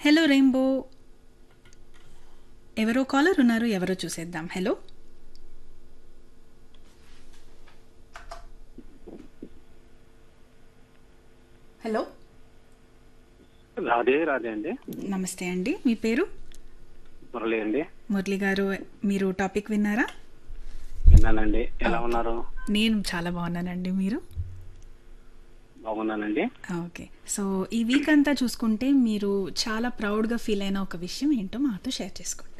hello rainbow ఎవరో caller ఉన్నారు ఎవరో చూసేద్దాం హలో హలో రాధే రాధే అండి నమస్తే అండి మీ పేరు మురళి అండి మురళి గారు మీరు టాపిక్ విన్నారా విన్నానండి ఎలా ఉన్నారు నేను చాలా బాగున్నానండి మీరు బాగున్నానండి ఓకే సో ఈ వీక్ అంతా చూసుకుంటే మీరు చాలా ప్రౌడ్గా ఫీల్ అయిన ఒక విషయం ఏంటో మాతో షేర్ చేసుకోండి